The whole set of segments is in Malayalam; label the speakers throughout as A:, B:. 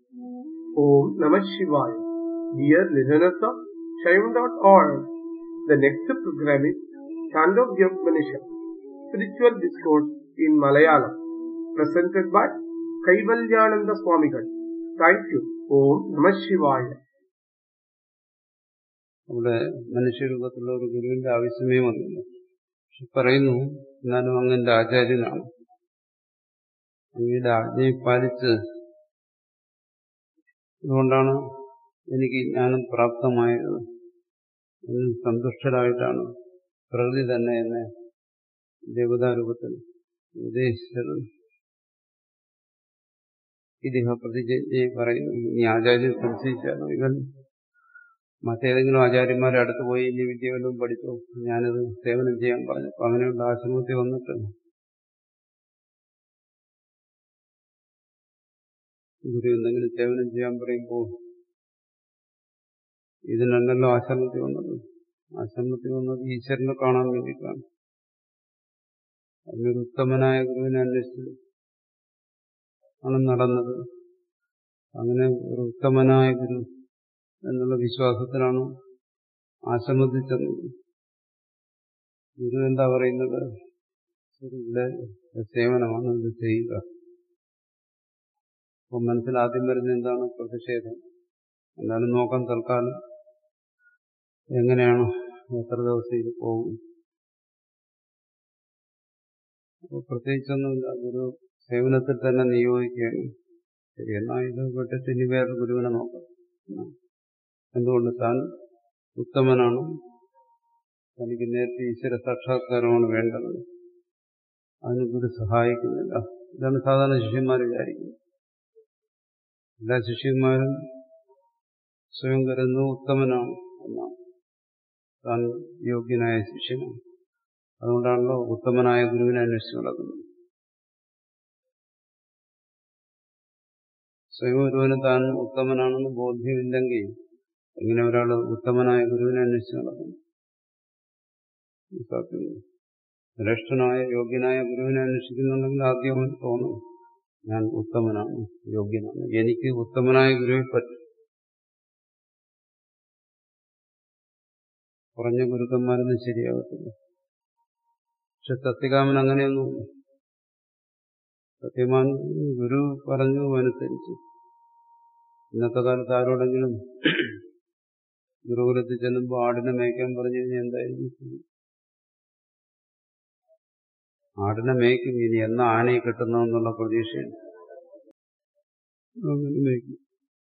A: Om Namah Shivaya. Dear listeners of Shaivan.org, the next program is Chandogya Upanishad, Spiritual Discourse in Malayalam, presented by Kaivalyananda Swamigal. Thank you. Om Namah Shivaya.
B: അവിടെ മനുഷ്യരൂപത്തിലുള്ള ഒരു ഗുരുവിന്റെ ആവശ്യമേ വന്നില്ല പക്ഷെ പറയുന്നു ഞാനും അങ്ങന്റെ ആചാര്യനാണ് അങ്ങയുടെ ആജ്ഞയെ പാലിച്ച് അതുകൊണ്ടാണ് എനിക്ക് ജ്ഞാനം പ്രാപ്തമായത് എന്നിൽ സന്തുഷ്ടരായിട്ടാണ് പ്രകൃതി തന്നെ എന്നെ ദേവതാരൂപത്തിൽ ഉപദേശിച്ചത് ഇതിഹ പ്രതിജ്ഞയെ പറയുന്നു ഇനി ആചാര്യൻ സംശയിച്ചാലോ ഇവൻ മറ്റേതെങ്കിലും ആചാര്യന്മാരെ അടുത്ത് പോയി ഇനി വിദ്യ വല്ലതും പഠിച്ചോ ഞാനത് സേവനം ചെയ്യാൻ പറഞ്ഞു അപ്പൊ അങ്ങനെയുള്ള ആശ്രമത്തിൽ വന്നിട്ട് ഗുരു എന്തെങ്കിലും സേവനം ചെയ്യാൻ പറയുമ്പോൾ ഇതിനല്ലല്ലോ ആശ്രമത്തിൽ വന്നത് ആശ്രമത്തിൽ വന്നത് ഈശ്വരനെ കാണാൻ വേണ്ടിയിട്ടാണ് അതിനൊരു ഉത്തമനായ ഗുരുവിനെ അന്വേഷിച്ച് ആണ് നടന്നത് അങ്ങനെ ഒരു ഉത്തമനായ ഗുരു എന്നുള്ള വിശ്വാസത്തിലാണ് ആശ്രമത്തിൽ ചെന്നത് ഗുരു എന്താ പറയുന്നത് ഇവിടെ സേവനമാണ് ഇത് ചെയ്യുക അപ്പൊ മനസ്സിൽ ആദ്യം വരുന്ന എന്താണ് പ്രതിഷേധം എന്നാലും നോക്കാൻ തൽക്കാലം എങ്ങനെയാണ് എത്ര ദിവസം ഇത് പോകും അപ്പോൾ പ്രത്യേകിച്ചൊന്നുമില്ല ഗുരു സേവനത്തിൽ തന്നെ നിയോഗിക്കുകയാണ് ശരി എന്നാൽ ഇത് വിട്ടിട്ട് ഇനി വേറെ ഗുരുവിനെ നോക്കാം എന്തുകൊണ്ട് താൻ ഉത്തമനാണ് തനിക്ക് നേരത്തെ ഈശ്വര സാക്ഷാത്കാരമാണ് വേണ്ടത് അതിന് ഗുരു സഹായിക്കുന്നില്ല ഇതാണ് സാധാരണ ശിഷ്യന്മാർ വിചാരിക്കുന്നത് എല്ലാ ശിഷ്യന്മാരും സ്വയം കരുതുന്നു ഉത്തമനാണ് എന്നാണ് താൻ യോഗ്യനായ ശിഷ്യനാണ് അതുകൊണ്ടാണല്ലോ ഉത്തമനായ ഗുരുവിനെ അന്വേഷിച്ച് നടക്കുന്നത് സ്വയം ഒരുവന് താൻ ഉത്തമനാണെന്ന് ബോധ്യമില്ലെങ്കിൽ എങ്ങനെ ഒരാൾ ഉത്തമനായ ഗുരുവിനെ അന്വേഷിച്ച് നടക്കുന്നു സാധ്യമല്ല ശ്രേഷ്ഠനായ യോഗ്യനായ ഗുരുവിനെ അന്വേഷിക്കുന്നുണ്ടെങ്കിൽ ആദ്യം അവൻ തോന്നും ഞാൻ ഉത്തമനാണ് യോഗ്യനാണ് എനിക്ക് ഉത്തമനായ ഗുരുവെ പറ്റും കുറഞ്ഞ ഗുരുക്കന്മാരൊന്നും ശരിയാകത്തില്ല പക്ഷെ സത്യകാമൻ അങ്ങനെയൊന്നും സത്യമാൻ ഗുരു പറഞ്ഞു അനുസരിച്ചു ഇന്നത്തെ കാലത്ത് ആരോടെങ്കിലും ഗുരുകുലത്തിൽ ചെല്ലുമ്പോൾ ആടിനെ മേയ്ക്കാൻ പറഞ്ഞു കഴിഞ്ഞാൽ എന്തായിരിക്കും ആടിനെ മേയ്ക്കും ഇനി എന്നാ ആനയെ കിട്ടുന്നതെന്നുള്ള പ്രതീക്ഷയാണ് അങ്ങനെ മേയ്ക്കും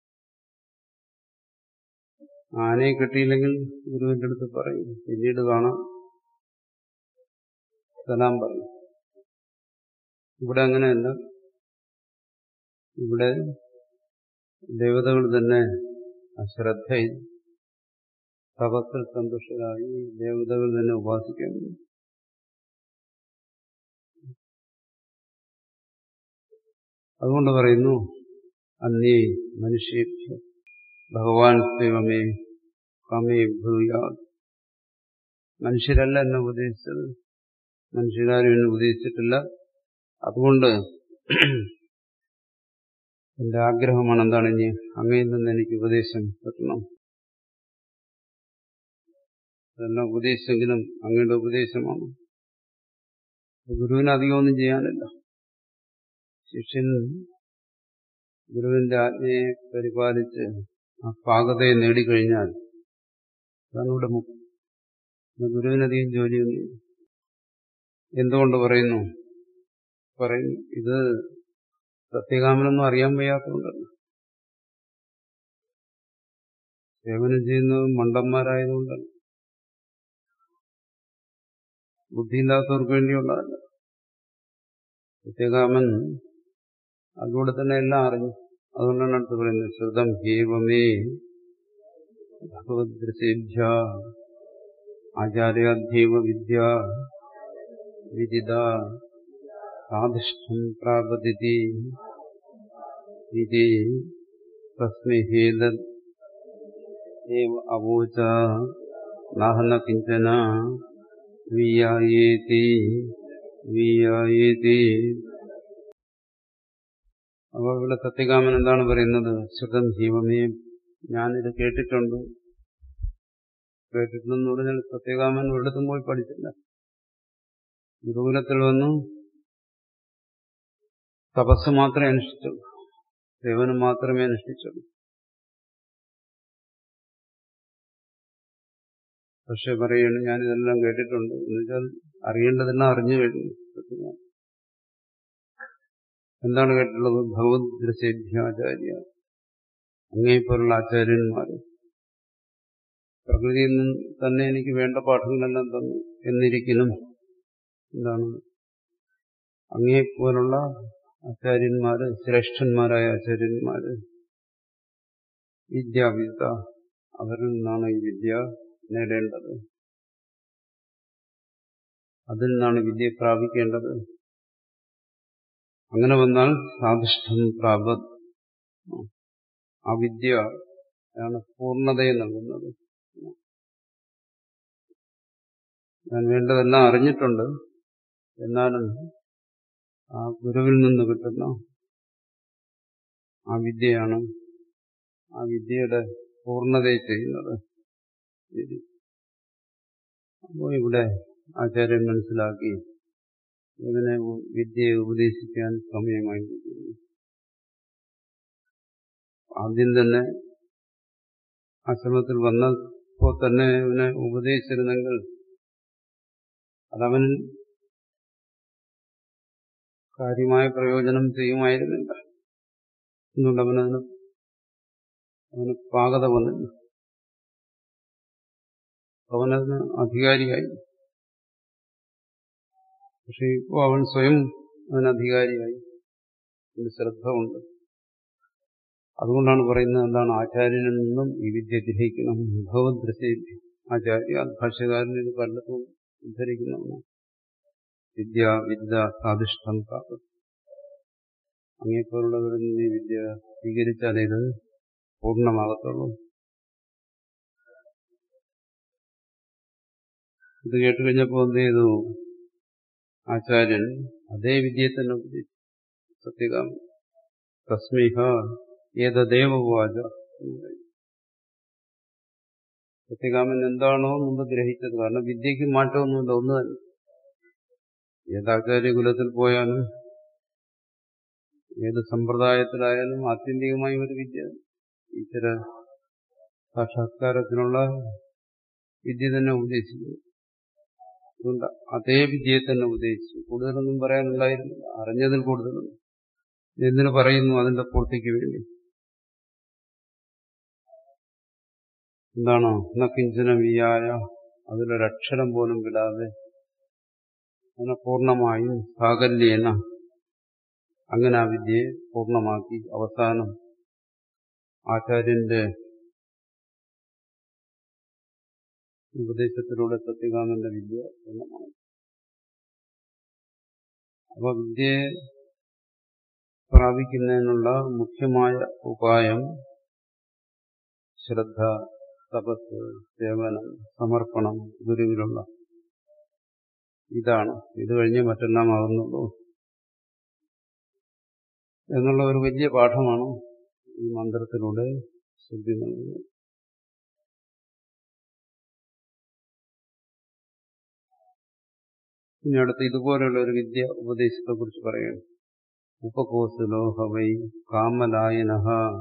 B: ആനയെ കിട്ടിയില്ലെങ്കിൽ ഗുരുവിന്റെ അടുത്ത് പറയും പിന്നീട് കാണാം സലാം പറയും ഇവിടെ അങ്ങനെയല്ല ഇവിടെ ദേവതകൾ തന്നെ അശ്രദ്ധയിൽ തപത്തിൽ സന്തുഷ്ടരായി ദേവതകൾ തന്നെ ഉപാസിക്കാൻ അതുകൊണ്ട് പറയുന്നു അന്നേ മനുഷ്യേഭ്യ ഭഗവാൻ ദൈവമേ കമേ ഭൂയാ മനുഷ്യരല്ല എന്നെ ഉപദേശിച്ചത് മനുഷ്യരാരും എന്നെ ഉപദേശിച്ചിട്ടില്ല അതുകൊണ്ട് എന്റെ ആഗ്രഹമാണ് എന്താണ് ഇനി അങ്ങയിൽ നിന്ന് എനിക്ക് ഉപദേശം കിട്ടണം അതെല്ലാം ഉപദേശിച്ചെങ്കിലും അങ്ങയുടെ ഉപദേശമാണ് ഗുരുവിന് അധികമൊന്നും ചെയ്യാനില്ല ശിഷ്യൻ ഗുരുവിന്റെ ആജ്ഞയെ പരിപാലിച്ച് ആ പാകതയെ നേടിക്കഴിഞ്ഞാൽ അതാണ് ഇവിടെ മുഖ്യം ഗുരുവിനധികം ജോലിയൊന്നും എന്തുകൊണ്ട് പറയുന്നു പറയുന്നു ഇത് സത്യകാമനൊന്നും അറിയാൻ വയ്യാത്തതുകൊണ്ടല്ല സേവനം ചെയ്യുന്നത് മണ്ടന്മാരായതുകൊണ്ടല്ല ബുദ്ധിയില്ലാത്തവർക്ക് വേണ്ടിയുള്ളതല്ല സത്യകാമൻ അതിലൂടെ തന്നെ എല്ലാം അറിഞ്ഞു അതുകൊണ്ടാണ് അടുത്ത് പറയുന്നത് ശ്രുതം ഹേവമേ ഭഗവദ്രസേഭ്യ ആചാര്യാധ്യവ വിദ്യ വിദിത സാധിഷ്ഠം പ്രാപതിഥി ഇതി തസ്മൈ ഹേതത് അവോച നാഹന കിഞ്ചന വിയായേതി വിയായേതി അപ്പോൾ ഇവിടെ സത്യകാമൻ എന്താണ് പറയുന്നത് ശ്രുതം ജീവമേ ഞാനിത് കേട്ടിട്ടുണ്ട് കേട്ടിട്ടുണ്ടെന്ന് പറഞ്ഞാൽ സത്യകാമൻ ഒരിടത്തും പോയി പഠിച്ചില്ല ഗുരുകുലത്തിൽ വന്നു തപസ് മാത്രമേ അനുഷ്ഠിച്ചുള്ളൂ സേവനം മാത്രമേ അനുഷ്ഠിച്ചുള്ളൂ പക്ഷെ പറയുന്നു ഞാനിതെല്ലാം കേട്ടിട്ടുണ്ട് എന്ന് വെച്ചാൽ അറിയേണ്ടതെല്ലാം അറിഞ്ഞു കഴിഞ്ഞു സത്യകാമൻ എന്താണ് കേട്ടിട്ടുള്ളത് ഭഗവത് ദൃശ്യേഭ്യാചാര്യ അങ്ങേപ്പോലുള്ള ആചാര്യന്മാർ പ്രകൃതിയിൽ നിന്ന് തന്നെ എനിക്ക് വേണ്ട പാഠങ്ങളെല്ലാം തന്നു എന്നിരിക്കണം എന്താണ് അങ്ങേപ്പോലുള്ള ആചാര്യന്മാര് ശ്രേഷ്ഠന്മാരായ ആചാര്യന്മാര് വിദ്യാവിദ്യ അവരിൽ നിന്നാണ് ഈ വിദ്യ നേടേണ്ടത് അതിൽ നിന്നാണ് വിദ്യ പ്രാപിക്കേണ്ടത് അങ്ങനെ വന്നാൽ സാധിഷ്ഠം പ്രാപത് ആ വിദ്യ ആണ് പൂർണ്ണതയെ നൽകുന്നത് ഞാൻ വേണ്ടതെല്ലാം അറിഞ്ഞിട്ടുണ്ട് എന്നാലും ആ ഗുരുവിൽ നിന്ന് കിട്ടുന്ന ആ വിദ്യയാണ് ആ വിദ്യയുടെ പൂർണ്ണതയെ ചെയ്യുന്നത് അപ്പോൾ ഇവിടെ ആചാര്യൻ മനസ്സിലാക്കി ഇതിനെ വിദ്യയെ ഉപദേശിക്കാൻ സമയമായി ആദ്യം തന്നെ ആശ്രമത്തിൽ വന്നപ്പോൾ തന്നെ ഇവനെ ഉപദേശിച്ചിരുന്നെങ്കിൽ അതവൻ കാര്യമായ പ്രയോജനം ചെയ്യുമായിരുന്നില്ല എന്നുകൊണ്ട് അവനതിന് അവന് പാകത വന്നില്ല അവനതിന് അധികാരിയായി പക്ഷെ ഇപ്പോൾ അവൻ സ്വയം അവന് അധികാരിയായി ഒരു ശ്രദ്ധ ഉണ്ട് അതുകൊണ്ടാണ് പറയുന്നത് എന്താണ് ആചാര്യനിൽ നിന്നും ഈ വിദ്യ ഗ്രഹിക്കണം ഭഗവത് ദൃശ്യ ആചാര്യ ഭാഷ്യകാരൻ ഇത് പലതും ഉദ്ധരിക്കുന്നതാണ് വിദ്യ വിദ്യ സാധിഷ്ഠം പ്രാപ്തി അങ്ങേപ്പോലുള്ളവരിൽ നിന്ന് ഈ വിദ്യ സ്വീകരിച്ചാൽ ഇത് പൂർണ്ണമാകത്തുള്ളൂ ഇത് കേട്ടുകഴിഞ്ഞപ്പോൾ എന്ത് ചെയ്തു ആചാര്യൻ അതേ വിദ്യയെ തന്നെ ഉപദേശിച്ചു സത്യകാമൻ തസ്മിഹ ഏതദേവവാച സത്യകാമൻ എന്താണോ മുമ്പ് ഗ്രഹിച്ചത് കാരണം വിദ്യക്ക് മാറ്റമൊന്നുമില്ല ഒന്ന് തന്നെ ഏതാചാര്യ കുലത്തിൽ പോയാലും ഏത് സമ്പ്രദായത്തിലായാലും ആത്യന്തികമായി ഒരു വിദ്യ ഈശ്വര സാക്ഷാത്കാരത്തിനുള്ള വിദ്യ തന്നെ ഉപദേശിക്കുന്നു അതുകൊണ്ട് അതേ വിദ്യയെ തന്നെ ഉപദേശിച്ചു കൂടുതലൊന്നും പറയാനുണ്ടായിരുന്നില്ല അറിഞ്ഞതിൽ കൂടുതലൊന്നും എന്തിനു പറയുന്നു അതിന്റെ പൂർത്തിക്ക് വേണ്ടി എന്താണോ കിഞ്ചന വിയായ അതിലൊരക്ഷരം പോലും വിടാതെ അതിനെ പൂർണ്ണമായും സാകല്യേന അങ്ങനെ ആ വിദ്യയെ പൂർണ്ണമാക്കി അവസാനം ആചാര്യന്റെ ഉപദേശത്തിലൂടെ സത്യകാമന്റെ വിദ്യ പൂർണ്ണമായി അപ്പൊ വിദ്യയെ പ്രാപിക്കുന്നതിനുള്ള മുഖ്യമായ ഉപായം ശ്രദ്ധ തപസ് സേവനം സമർപ്പണം ഗുരുവിലുള്ള ഇതാണ് ഇത് കഴിഞ്ഞ് മറ്റെല്ലാം ആകുന്നുള്ളൂ എന്നുള്ള ഒരു വലിയ പാഠമാണ് ഈ മന്ത്രത്തിലൂടെ ശുദ്ധി നൽകുന്നത് ഇനി അടുത്ത് ഇതുപോലെയുള്ള ഒരു വിദ്യ ഉപദേശത്തെ കുറിച്ച് പറയുന്നു ഉപകോസുലോ ഹവൈ കാമലായന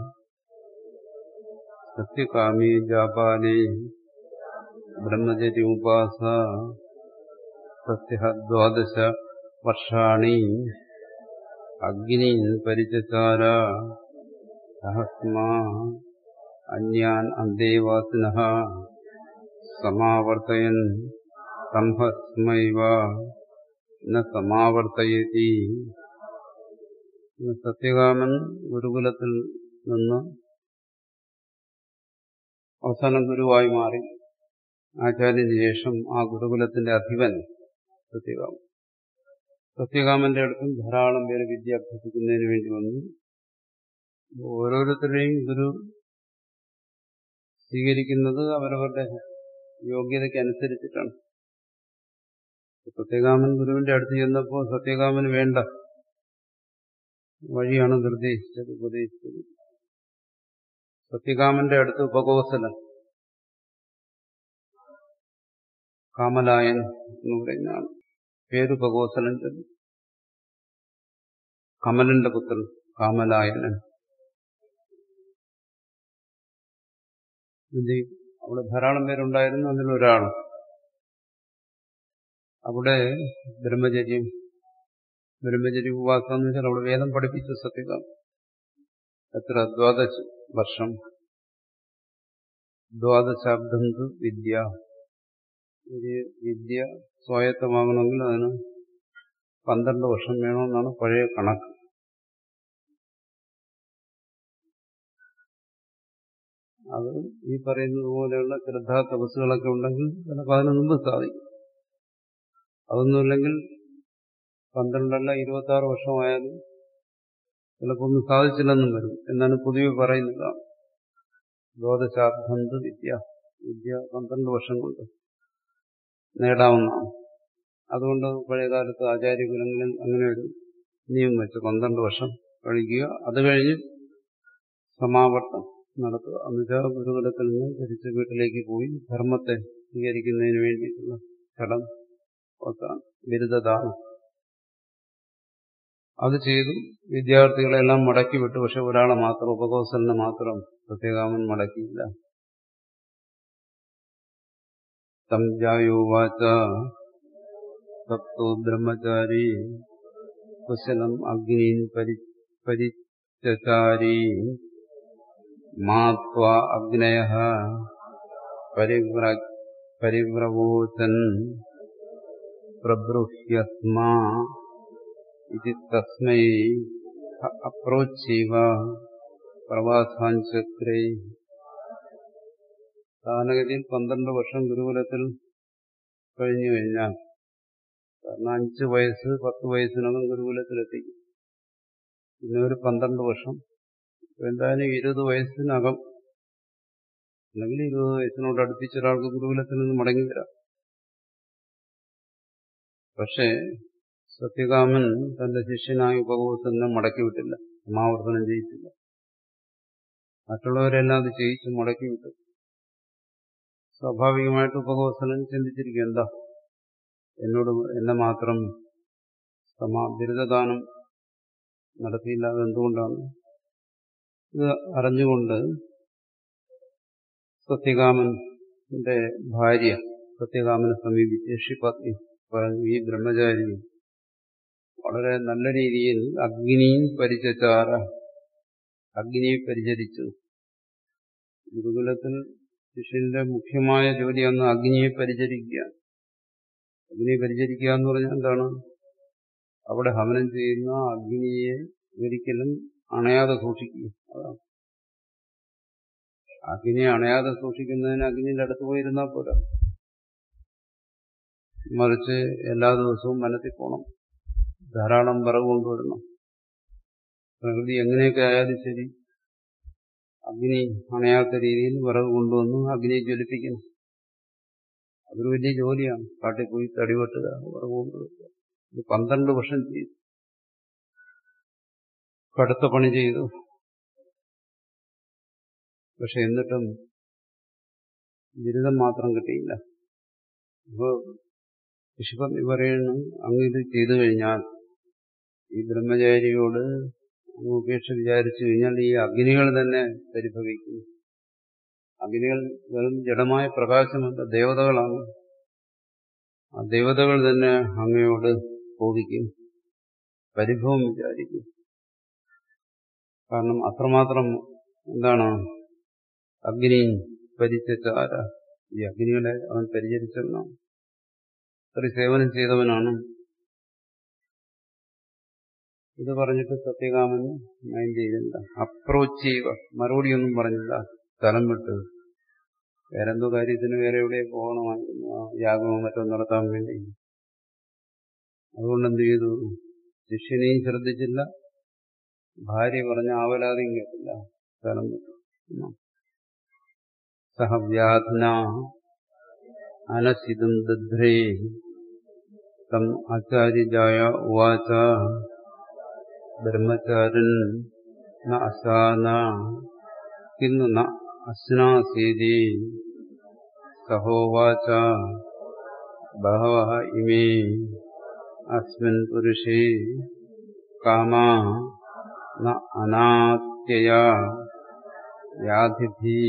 B: സത്യകാമി ജാപാലേ ബ്രഹ്മചര്യ ഉപാസ സത്യ ദ്വാദശ വർഷാണി അഗ്നി പരിചാര സഹസ്മാ അന്യാൻ അന്തേവാസിന സമാവർത്തയൻ സംഹസ്മൈവ ന സമാവർത്തയതി സത്യകാമൻ ഗുരുകുലത്തിൽ നിന്ന് അവസാനം ഗുരുവായി മാറി ആചാര്യന് ശേഷം ആ ഗുരുകുലത്തിന്റെ അധിപൻ സത്യകാമൻ സത്യകാമന്റെ അടുത്തും ധാരാളം പേര് വിദ്യ അഭ്യസിക്കുന്നതിന് വേണ്ടി വന്നു ഓരോരുത്തരുടെയും ഗുരു സ്വീകരിക്കുന്നത് അവരവരുടെ യോഗ്യതയ്ക്ക് അനുസരിച്ചിട്ടാണ് സത്യകാമൻ ഗുരുവിന്റെ അടുത്ത് ചെന്നപ്പോൾ സത്യകാമന് വേണ്ട വഴിയാണ് നിർദ്ദേശിച്ചത് ഉപദേശിച്ചത് സത്യകാമന്റെ അടുത്ത് ഉപകോസലൻ കാമലായൻ എന്ന് പറയുന്നതാണ് പേര് ഉപകോസലൻ ചൊല്ലി കമലന്റെ പുത്രൻ കാമലായനൻ ഇത് അവിടെ ധാരാളം പേരുണ്ടായിരുന്നു അതിലൊരാൾ അവിടെ ബ്രഹ്മചര്യം ബ്രഹ്മചര്യ ഉപവാസം എന്ന് വെച്ചാൽ അവിടെ വേദം പഠിപ്പിച്ച സത്യകാം എത്ര ദ്വാദശ വർഷം ദ്വാദശാബ്ദം വിദ്യ ഒരു വിദ്യ സ്വായത്തമാകണമെങ്കിൽ അതിന് പന്ത്രണ്ട് വർഷം വേണമെന്നാണ് പഴയ കണക്ക് അത് ഈ പറയുന്നത് പോലെയുള്ള ശ്രദ്ധാ തപസ്സുകളൊക്കെ ഉണ്ടെങ്കിൽ ചിലപ്പോൾ അതിന് മുമ്പ് സാധിക്കും അതൊന്നുമില്ലെങ്കിൽ പന്ത്രണ്ടല്ല ഇരുപത്തി ആറ് വർഷമായാലും ചിലപ്പോൾ ഒന്നും സാധിച്ചില്ലെന്നും വരും എന്നാണ് പൊതുവെ പറയുന്നതാണ് ദ്വാദശാബ്ദന്ത് വിദ്യ വിദ്യ പന്ത്രണ്ട് വർഷം കൊണ്ട് നേടാവുന്നതാണ് അതുകൊണ്ട് പഴയകാലത്ത് ആചാര്യകുലങ്ങളിൽ അങ്ങനെ ഒരു നിയമം വെച്ച് പന്ത്രണ്ട് വർഷം കഴിക്കുക അത് കഴിഞ്ഞ് സമാവർത്തം നടത്തുക എന്നുവെച്ചാൽ ഗുരുകുലത്തിൽ നിന്ന് തിരിച്ച് വീട്ടിലേക്ക് പോയി ധർമ്മത്തെ സ്വീകരിക്കുന്നതിന് വേണ്ടിയിട്ടുള്ള ചടം ഒത്താണ് ബിരുദദാനം അത് ചെയ്തു വിദ്യാർത്ഥികളെല്ലാം മടക്കി വിട്ടു പക്ഷെ ഒരാളെ മാത്രം ഉപകോസലിനെ മാത്രം സത്യകാമൻ മടക്കിയില്ല സംജായോവാച സപ്തോ ബ്രഹ്മചാരി കുശലം അഗ്നീൻ പരി പരിചാരി മാത്വ അഗ്നയ പരിവ്ര പരിവ്രവോചൻ പ്രബ്രുഹ്യസ്മാ ഇതി തസ്മൈ അപ്രോച്ചീവ പ്രവാസാഞ്ചക്രേ സാധാരണഗതിയിൽ പന്ത്രണ്ട് വർഷം ഗുരുകുലത്തിൽ കഴിഞ്ഞു കഴിഞ്ഞാൽ കാരണം അഞ്ച് വയസ്സ് പത്ത് വയസ്സിനകം ഗുരുകുലത്തിലെത്തിക്കും പിന്നെ ഒരു പന്ത്രണ്ട് വർഷം എന്തായാലും ഇരുപത് വയസ്സിനകം അല്ലെങ്കിൽ ഇരുപത് വയസ്സിനോട് അടുപ്പിച്ച ഒരാൾക്ക് ഗുരുകുലത്തിൽ നിന്ന് മടങ്ങി വരാം പക്ഷേ സത്യകാമൻ തന്റെ ശിഷ്യനായ ഉപകോസനെ മടക്കി വിട്ടില്ല സമാവർത്തനം ചെയ്യിച്ചില്ല മറ്റുള്ളവരെല്ലാം അത് ചെയ്യിച്ച് മടക്കി വിട്ടു സ്വാഭാവികമായിട്ട് ഉപകോസലൻ ചിന്തിച്ചിരിക്കും എന്താ എന്നോട് എന്നെ മാത്രം സമ ബിരുദദാനം നടത്തിയില്ല അതെന്തുകൊണ്ടാണ് ഇത് അറിഞ്ഞുകൊണ്ട് സത്യകാമന്റെ ഭാര്യ സത്യകാമനെ സമീപിച്ച് ഋഷിപത്നി പറഞ്ഞു ഈ ബ്രഹ്മചാരി വളരെ നല്ല രീതിയിൽ അഗ്നിയും പരിചാര അഗ്നിയെ പരിചരിച്ചു ഗുരുകുലത്തിൽ ശിഷ്യന്റെ മുഖ്യമായ ജോലിയാണ് അഗ്നിയെ പരിചരിക്കുക അഗ്നിയെ പരിചരിക്കുക എന്ന് പറഞ്ഞാൽ എന്താണ് അവിടെ ഹവനം ചെയ്യുന്ന അഗ്നിയെ ഒരിക്കലും അണയാതെ സൂക്ഷിക്കുക അതാണ് അഗ്നിയെ അണയാതെ സൂക്ഷിക്കുന്നതിന് അഗ്നിയുടെ അടുത്ത് പോയിരുന്നാൽ പോരാ മറിച്ച് എല്ലാ ദിവസവും വനത്തിൽ പോകണം ധാരാളം വിറവ് കൊണ്ടുവരണം പ്രകൃതി എങ്ങനെയൊക്കെ ആയാലും ശരി അഗ്നി അണയാത്ത രീതിയിൽ വിറവ് കൊണ്ടുവന്ന് അഗ്നിയെ ജ്വലിപ്പിക്കണം അതൊരു വലിയ ജോലിയാണ് കാട്ടിൽ പോയി തടിവെട്ടുക വിറവ് കൊണ്ടുവരിക ഇത് പന്ത്രണ്ട് വർഷം ചെയ്തു കടുത്ത പണി ചെയ്തു പക്ഷെ എന്നിട്ടും ബിരുദം മാത്രം കിട്ടിയില്ല ഇപ്പോ ഋഷിപത്നി പറയുന്നു അങ്ങ് ഇത് ചെയ്തു കഴിഞ്ഞാൽ ഈ ബ്രഹ്മചാരിയോട് അങ്ങ് ഉപേക്ഷ വിചാരിച്ചു കഴിഞ്ഞാൽ ഈ അഗ്നികൾ തന്നെ പരിഭവിക്കും അഗ്നികൾ വെറും ജഡമായ പ്രകാശമല്ല ദേവതകളാണ് ആ ദേവതകൾ തന്നെ അങ്ങയോട് കോപിക്കും പരിഭവം വിചാരിക്കും കാരണം അത്രമാത്രം എന്താണ് അഗ്നി പരിചാര ഈ അഗ്നികളെ അവൻ പരിചരിച്ചവനാണ് അത്ര സേവനം ചെയ്തവനാണ് ഇത് പറഞ്ഞിട്ട് സത്യകാമൻ മൈൻഡ് ചെയ്തില്ല അപ്രോച്ച് ചെയ്യുക മറുപടിയൊന്നും പറഞ്ഞില്ല സ്ഥലം വിട്ട് വേറെന്തോ കാര്യത്തിന് വേറെ എവിടെ പോകണമായിരുന്നു ആ യാഗമോ മറ്റോ നടത്താൻ വേണ്ടി അതുകൊണ്ട് എന്ത് ചെയ്തു ശിഷ്യനെയും ശ്രദ്ധിച്ചില്ല ഭാര്യ പറഞ്ഞ ആവലാതെയും കേട്ടില്ല സ്ഥലം വിട്ടു സഹ വ്യാധന അനസിതം ദധ്രേ തം ആചാര്യജായ ഉവാച ബ്രഹ്മചാരൻ ന അസാന കിന്നു ന അസ്നാസീതി സഹോവാച ബഹവ ഇമേ അസ്മിൻ പുരുഷേ കാമാ ന അനാത്യയാ വ്യാധിഭി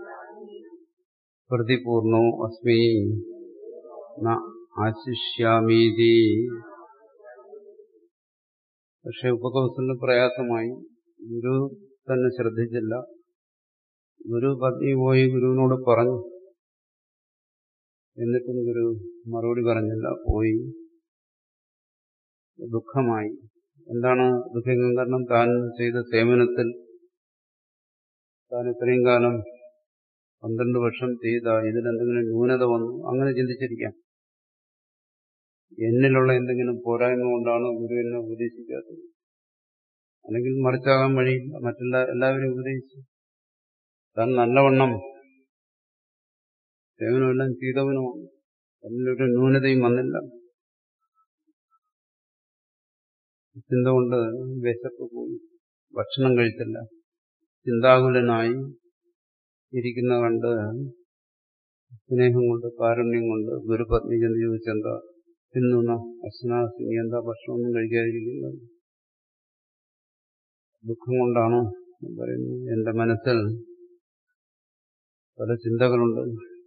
B: പ്രതിപൂർണോ അസ്മി ന ആശിഷ്യാമീതി പക്ഷെ ഉപകൗസലിന് പ്രയാസമായി ഗുരു തന്നെ ശ്രദ്ധിച്ചില്ല ഗുരു പത്നി പോയി ഗുരുവിനോട് പറഞ്ഞു എന്നിട്ടും ഗുരു മറുപടി പറഞ്ഞില്ല പോയി ദുഃഖമായി എന്താണ് ദുഃഖം കാരണം താൻ ചെയ്ത സേവനത്തിൽ താൻ ഇത്രയും കാലം പന്ത്രണ്ട് വർഷം ചെയ്ത ഇതിലെന്തെങ്കിലും ന്യൂനത വന്നു അങ്ങനെ ചിന്തിച്ചിരിക്കാം എന്നിലുള്ള എന്തെങ്കിലും പോരായ്മ കൊണ്ടാണ് ഗുരു എന്നെ ഉപദേശിക്കാത്തത് അല്ലെങ്കിൽ മറിച്ചാകാൻ വഴിയില്ല മറ്റെല്ലാ എല്ലാവരും ഉപദേശിച്ചു താൻ നല്ലവണ്ണം സേവനമെല്ലാം ചെയ്തവനുമാണ് അതിലൊരു ന്യൂനതയും വന്നില്ല ചിന്ത കൊണ്ട് വിശപ്പ് പോയി ഭക്ഷണം കഴിച്ചില്ല ചിന്താകുലനായി ഇരിക്കുന്ന കണ്ട് സ്നേഹം കൊണ്ട് കാരുണ്യം കൊണ്ട് ഗുരുപത്നി ചെന്ന് ചോദിച്ചെന്താ തിന്നുന്ന അശ്നാസി നീ എന്താ ഭക്ഷണമൊന്നും കഴിക്കാതിരിക്കുന്നത് ദുഃഖം കൊണ്ടാണോ പറയുന്നു എന്റെ മനസ്സിൽ പല ചിന്തകളുണ്ട്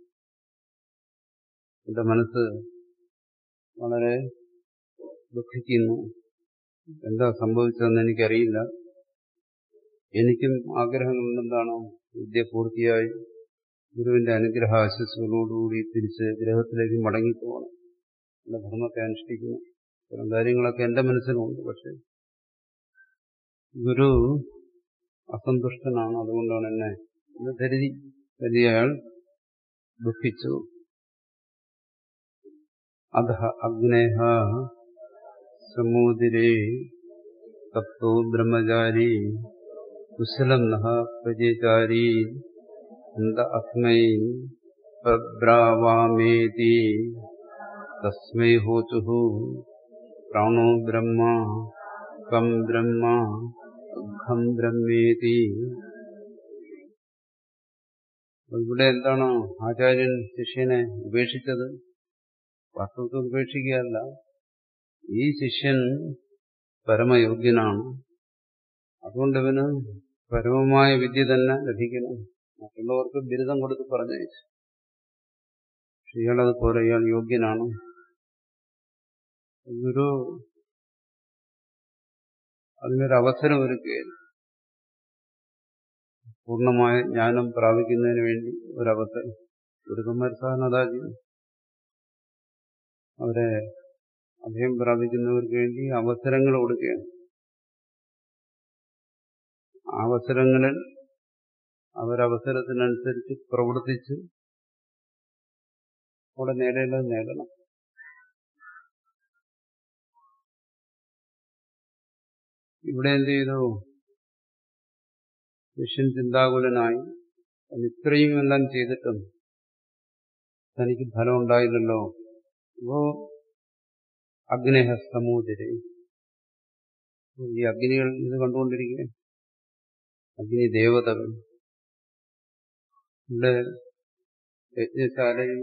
B: എന്റെ മനസ്സ് വളരെ ദുഃഖിക്കുന്നു എന്താ സംഭവിച്ചതെന്ന് എനിക്കറിയില്ല എനിക്കും ആഗ്രഹങ്ങളുണ്ടെന്താണോ വിദ്യ പൂർത്തിയായി ഗുരുവിന്റെ അനുഗ്രഹ ആശസ്സുകളോടുകൂടി തിരിച്ച് ഗ്രഹത്തിലേക്ക് മടങ്ങിപ്പോകണം എന്റെ ധർമ്മത്തെ അനുഷ്ഠിക്കുന്നു ഇത്തരം കാര്യങ്ങളൊക്കെ എന്റെ മനസ്സിലുണ്ട് പക്ഷെ ഗുരു അസന്തുഷ്ടനാണ് അതുകൊണ്ടാണ് എന്നെ എന്ന് കരുതി കരുതി അയാൾ ദുഃഖിച്ചു അധ അഗ്നേഹ സമൂതിരേ തപ്തോ ബ്രഹ്മചാരി കുശലം നഹ പ്രജചാരി എന്ത അസ്മൈ പ്രബ്രാവാമേതി തസ്മൈ ഹോചു പ്രാണോ ബ്രഹ്മ കം ബ്രഹ്മ ഖം ബ്രഹ്മേതി ഇവിടെ എന്താണ് ആചാര്യൻ ശിഷ്യനെ ഉപേക്ഷിച്ചത് വാസ്തവത്തിൽ ഉപേക്ഷിക്കുകയല്ല ഈ ശിഷ്യൻ പരമയോഗ്യനാണ് അതുകൊണ്ട് ഇവന് പരമമായ വിദ്യ തന്നെ ലഭിക്കണം മറ്റുള്ളവർക്ക് ബിരുദം കൊടുത്ത് പറഞ്ഞയച്ചു പക്ഷെ ഇയാളതുപോലെ ഇയാൾ യോഗ്യനാണ് ഗുരു അതിനൊരു അവസരം ഒരുക്കുകയാണ് പൂർണ്ണമായ ജ്ഞാനം പ്രാപിക്കുന്നതിന് വേണ്ടി ഒരവസരം ഗുരുക്കന്മാർ സാധാരണ അതാ ചെയ്യും അവരെ അഭയം പ്രാപിക്കുന്നവർക്ക് വേണ്ടി അവസരങ്ങൾ കൊടുക്കുകയാണ് അവസരങ്ങളിൽ അവരവസരത്തിനനുസരിച്ച് പ്രവർത്തിച്ച് അവിടെ നേടേണ്ടത് നേടണം ഇവിടെ എന്ത് ചെയ്തു ശിഷ്യൻ ചിന്താകുലനായി ഇത്രയും എല്ലാം ചെയ്തിട്ടും തനിക്ക് ഫലം ഉണ്ടായില്ലല്ലോ അപ്പോ അഗ്നേഹസ്തമൂതിരെ ഈ അഗ്നികൾ ഇത് കണ്ടുകൊണ്ടിരിക്കുക അഗ്നി ദേവതകൾ ഇവിടെ യജ്ഞശാലയിൽ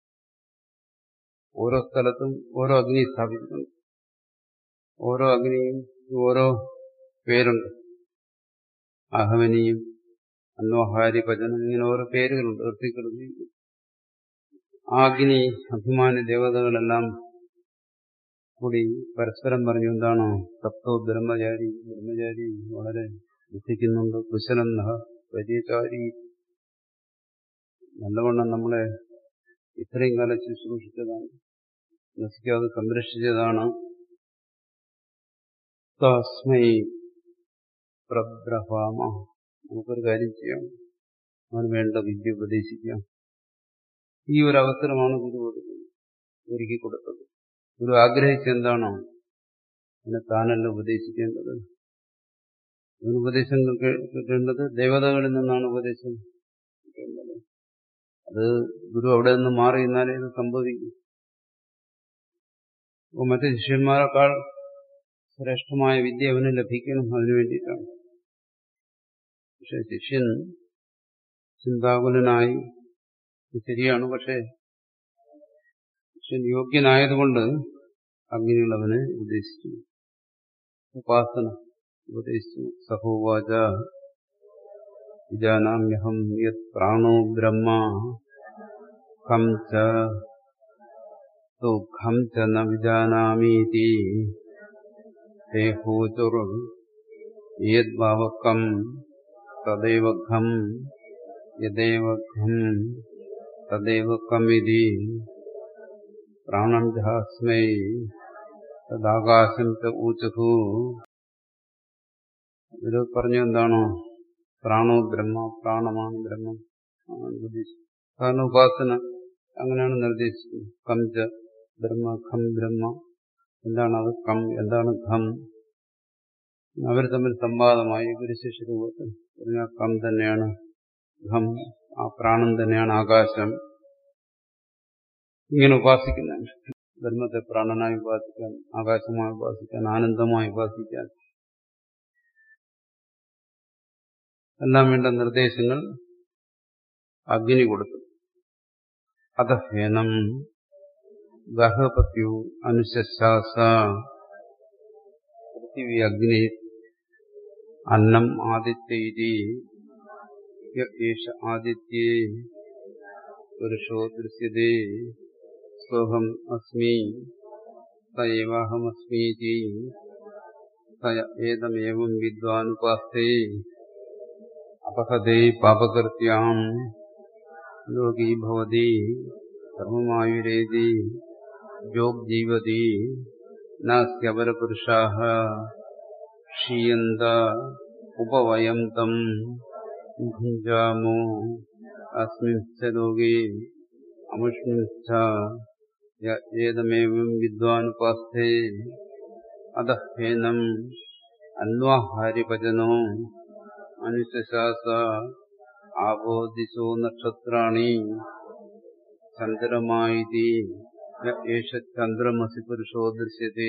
B: ഓരോ സ്ഥലത്തും ഓരോ അഗ്നി സ്ഥാപിച്ചിട്ടുണ്ട് ഓരോ അഗ്നിയും ഓരോ പേരുണ്ട് അഹവനിയും അന്നോഹാരി ഭജനം ഇങ്ങനെ ഓരോ പേരുകളുണ്ട് ഋത്തിക്കളുടെ അഗ്നി അഭിമാനി ദേവതകളെല്ലാം കൂടി പരസ്പരം പറഞ്ഞു എന്താണോ സപ്തോ ബ്രഹ്മചാരി ബ്രഹ്മചാരി വളരെ ദുഃഖിക്കുന്നുണ്ട് കുശലം നഹ പരിചാരി നല്ലവണ്ണം നമ്മളെ ഇത്രയും കാലം ശുശ്രൂഷിച്ചതാണ് നശിക്കാതെ സംരക്ഷിച്ചതാണ് തസ്മൈ പ്രബ്രഹാമ നമുക്കൊരു കാര്യം ചെയ്യാം അവന് വേണ്ട വിദ്യ ഉപദേശിക്കാം ഈ ഒരു അവസരമാണ് ഗുരു ഒരുക്കി കൊടുത്തത് ഗുരു ആഗ്രഹിച്ചെന്താണോ അതിനെ താനല്ല ഉപദേശിക്കേണ്ടത് അതിന് ഉപദേശം കിട്ടേണ്ടത് ദേവതകളിൽ നിന്നാണ് ഉപദേശം കിട്ടേണ്ടത് അത് ഗുരു അവിടെ നിന്ന് മാറി എന്നാലേ ഇത് സംഭവിക്കും അപ്പോൾ മറ്റു ശിഷ്യന്മാരെക്കാൾ ശ്രേഷ്ഠമായ വിദ്യ അവന് ലഭിക്കണം അതിനു വേണ്ടിയിട്ടാണ് പക്ഷെ ശിഷ്യൻ ചിന്താകുലനായി ശരിയാണ് പക്ഷേ ശിഷ്യൻ യോഗ്യനായതുകൊണ്ട് അഗ്നിയുള്ളവനെ ഉപദേശിച്ചു ഉപാസന ഉപദേശിച്ചു സഹോവാച വിജാനാമ്യഹം യത് പ്രാണോ ബ്രഹ്മ ഖം ച തു ഖം ച ന വിജാനാമീതി ദേഹോചുർ യദ്ഭാവകം തദൈവ ഖം യദേവ ഖം തദൈവ കമിതി പ്രാണം ജാസ്മൈ തദാകാശം ച ഊചുഹു ഇതിൽ പറഞ്ഞു എന്താണോ പ്രാണോ ബ്രഹ്മ പ്രാണമാണ് ബ്രഹ്മം സാധാരണ ഉപാസന അങ്ങനെയാണ് നിർദ്ദേശിച്ചത് കം ച ബ്രഹ്മ ഖം ബ്രഹ്മ എന്താണ് അത് കം എന്താണ് ഖം അവർ തമ്മിൽ സംവാദമായി ഗുരുശിഷ്യ രൂപത്തിൽ പറഞ്ഞാൽ കം തന്നെയാണ് ഖം ആ പ്രാണൻ തന്നെയാണ് ആകാശം ഇങ്ങനെ ഉപാസിക്കുന്ന ബ്രഹ്മത്തെ പ്രാണനായി ഉപാസിക്കാൻ ആകാശമായി ഉപാസിക്കാൻ ആനന്ദമായി ഉപാസിക്കാൻ എല്ലാം വേണ്ട നിർദ്ദേശങ്ങൾ അഗ്നി കൊടുത്തു അധഹേനം ഗർഭപത്യു അനുശാസ പൃഥിവി അഗ്നി അന്നം ആദിത്യ യേഷ ആദിത്യേ പുരുഷോ ദൃശ്യതേ സോഹം അസ്മി സയവാഹമസ്മീതി സയ ഏതമേവം വിദ്വാനുപാസ്തേ അപഹതേ പാപകൃത്യാം ലോകീ ഭവതി ധർമ്മമായുരേതി യോഗ്ജീവതി നാസ്യപരപുരുഷാः ക്ഷീയന്ത ഉപവയം തം ഭുഞ്ചാമോ അസ്മിൻശ്ച ലോകേ അമുഷ്മിൻശ്ച യ ഏതമേവം വിദ്വാനുപാസ്തേ അധഹേനം അന്വാഹാര്യപചനോ അനുശാസ ആവോ ദിശോ നക്ഷത്രാണി ചന്ദ്രമായിതി യേശ ചന്ദ്രമസി പുരുഷോ ദൃശ്യത്തെ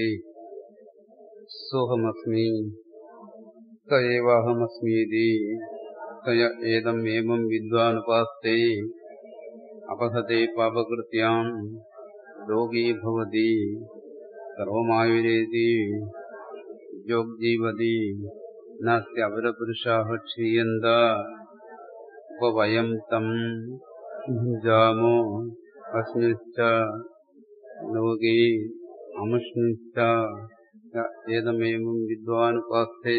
B: സോഹമസ്മി സയേവാഹമസ്മീതി സയ ഏതം ഏവം വിദ്വാനുപാസ്തേ അപഹതേ പാപകൃത്യാം ലോകീ ഭവതി സർവമായുരേതി യോഗ്ജീവതി നാസ്തി അപരപുരുഷാः ക്ഷീയന്ത ഉപവയം തം ഭുഞ്ചാമോ അസ്മിശ്ച ലോകേ അമുഷ്മിശ്ച ഏതമേവം വിദ്വാനുപാസ്തേ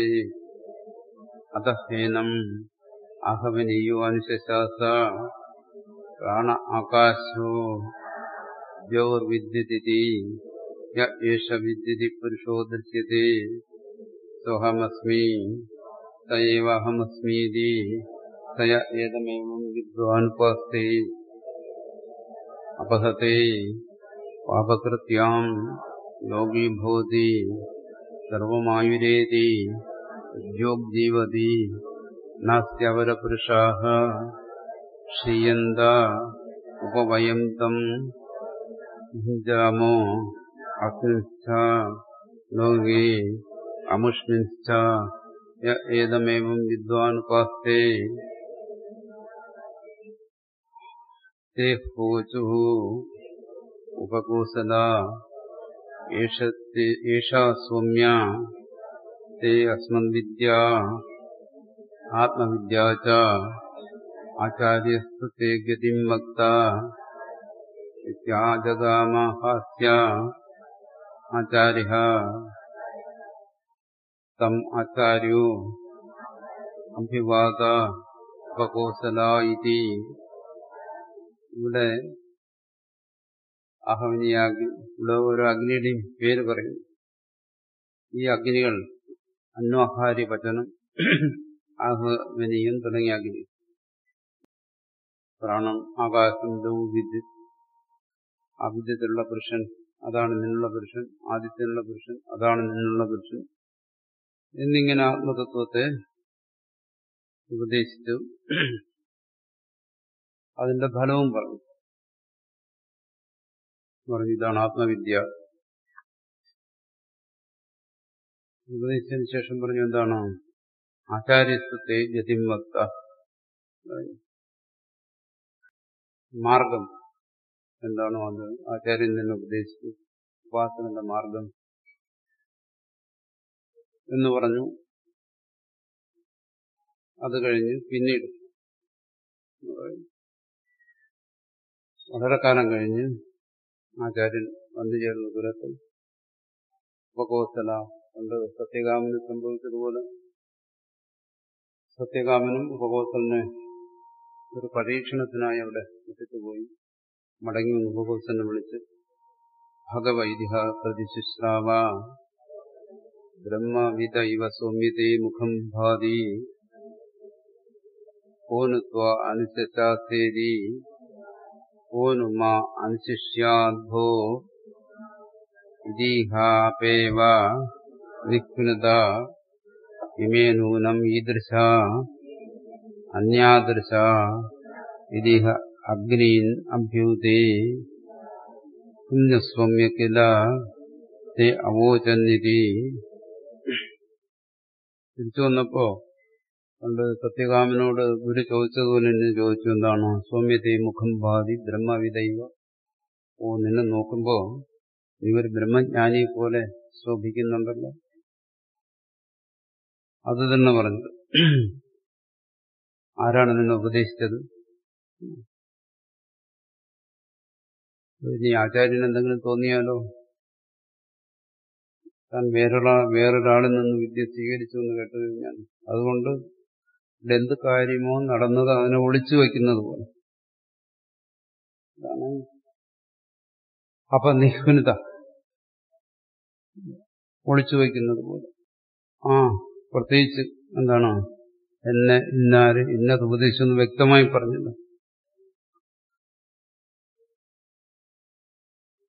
B: അധഹേനം ആഹവനീയോ അനുശാസ പ്രാണ ആകാശോ ദ്യോർവിദ്യുതി യേഷ വിദ്യുതി പുരുഷോ ദൃശ്യത്തെ സോഹമസ്മി സയവഹമസ്മീതി സയ ഏതമേവം വിദ്വാനുപാസ്തേ അപഹത്തെ പാപകൃത്യാം ലോകീ ഭവതി സർവമായുരേതി ഉദ്യോഗ്ജീവതി നാസ്ത്യവരപുരുഷാः ക്ഷീയന്ത ഉപവയം തം ഭുഞ്ചാമോ അസ്മിൻശ്ച ലോകേ അമുഷ്മിൻശ്ച യ ഏതമേവം വിദ്വാനുപാസ്തേ ते होचुः उपकोसला एषा सौम्या ते अस्मद्विद्या आत्मविद्या च आचार्यस्तु ते गतिम् वक्ता इत्याजगामहास्य आचार्यः तम् आचार्यो अभिवाद उपकोसला इति ഇവിടെ അഹവനിയാഗ്നി ഇവിടെ ഓരോ അഗ്നിയുടെയും പേര് പറയുന്നു ഈ അഗ്നികൾ അന്വാഹാര്യ പചനം ആഹവനീയം തുടങ്ങിയ അഗ്നി പ്രാണം ആകാശം ലഘു വിദ്യുത് അവിദ്യത്തിലുള്ള പുരുഷൻ അതാണ് നിന്നുള്ള പുരുഷൻ ആദിത്യനുള്ള പുരുഷൻ അതാണ് നിന്നുള്ള പുരുഷൻ എന്നിങ്ങനെ ആത്മതത്വത്തെ ഉപദേശിച്ചു അതിന്റെ ഫലവും പറഞ്ഞു പറഞ്ഞു ഇതാണ് ആത്മവിദ്യ ഉപദേശിച്ചതിന് ശേഷം പറഞ്ഞു എന്താണ് ആചാര്യത്വത്തെ ഗതിമത്ത മാർഗം എന്താണോ അത് ആചാര്യൻ തന്നെ ഉപദേശിച്ചു ഉപാസനന്റെ മാർഗം എന്ന് പറഞ്ഞു അത് കഴിഞ്ഞ് പിന്നീട് വളരെ കാലം കഴിഞ്ഞ് ആചാര്യൻ വന്നു ചേർന്ന ദുരത്തിൽ ഉപകോസല പണ്ട് സത്യകാമന് സംഭവിച്ചതുപോലെ സത്യകാമനും ഉപകോസലിനെ ഒരു പരീക്ഷണത്തിനായി അവിടെ ഇട്ടിട്ട് പോയി മടങ്ങി വന്ന് ഉപകോസലിനെ വിളിച്ച് ഭഗവൈദിഹ പ്രതിശുശ്രാവ ബ്രഹ്മവിത ഇവ സൗമ്യതേ മുഖം ഭാതി ഓനുത്വ അനുശാസേരി ഓനുമ അനുശിഷ്യാദ്ഭോ ഇതീഹാപേവ വിഘ്നത ഇമേ നൂനം ഈദൃശ അന്യാദൃശ ഇതിഹ അഗ്നീൻ അഭ്യൂതേ പുണ്യസ്വമ്യ കില തേ അവോചന്നിതി തിരിച്ചു വന്നപ്പോ പണ്ട് സത്യകാമനോട് ഗുരു ചോദിച്ചതുപോലെ തന്നെ ചോദിച്ചു എന്താണ് സൗമ്യത്തെ മുഖം ബാധി ബ്രഹ്മവിദൈവ ഓ നിന്നെ നോക്കുമ്പോ നീ ഒരു ബ്രഹ്മജ്ഞാനിയെ പോലെ ശോഭിക്കുന്നുണ്ടല്ലോ അത് തന്നെ പറഞ്ഞത് ആരാണ് നിന്നെ ഉപദേശിച്ചത് ഇനി ആചാര്യന് എന്തെങ്കിലും തോന്നിയാലോ താൻ വേറൊരാ വേറൊരാളിൽ നിന്ന് വിദ്യ സ്വീകരിച്ചു എന്ന് കേട്ടു കഴിഞ്ഞാൽ അതുകൊണ്ട് എന്ത് കാര്യമോ നടന്നത് അതിനെ ഒളിച്ചു വയ്ക്കുന്നത് പോലെ അതാണ് അപ്പൊ നിഹ്നത ഒളിച്ചു വയ്ക്കുന്നത് പോലെ ആ പ്രത്യേകിച്ച് എന്താണ് എന്നെ ഇന്നാര് ഇന്നത് ഉപദേശിച്ചെന്ന് വ്യക്തമായി പറഞ്ഞില്ല